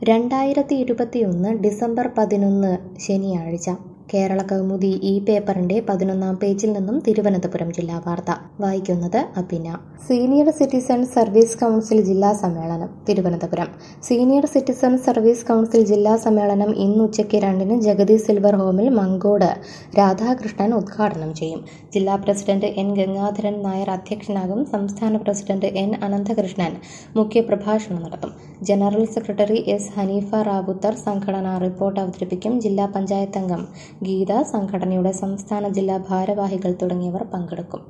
രണ്ടായിരത്തി ഇരുപത്തിയൊന്ന് ഡിസംബർ പതിനൊന്ന് ശനിയാഴ്ച കേരള കൗമുദി ഈ പേപ്പറിന്റെ പതിനൊന്നാം പേജിൽ നിന്നും തിരുവനന്തപുരം ജില്ലാ വാർത്ത വായിക്കുന്നത് Abhina senior citizen service council ജില്ലാ സമ്മേളനം Thiruvananthapuram senior citizen service council ജില്ലാ സമ്മേളനം ഇന്ന് ഉച്ചയ്ക്ക് രണ്ടിന് ജഗതി സിൽവർ ഹോമിൽ മങ്കോട് രാധാകൃഷ്ണൻ ഉദ്ഘാടനം ചെയ്യും ജില്ലാ പ്രസിഡന്റ് എൻ ഗംഗാധരൻ നായർ അധ്യക്ഷനാകും സംസ്ഥാന പ്രസിഡന്റ് എൻ അനന്തകൃഷ്ണൻ മുഖ്യപ്രഭാഷണം നടത്തും general secretary S Hanifa Ravuthar സംഘടനാ റിപ്പോർട്ട് അവതരിപ്പിക്കും ജില്ലാ പഞ്ചായത്ത് അംഗം ഗീത സംഘടനയുടെ സംസ്ഥാന ജില്ലാ ഭാരവാഹികൾ തുടങ്ങിയവർ പങ്കെടുക്കും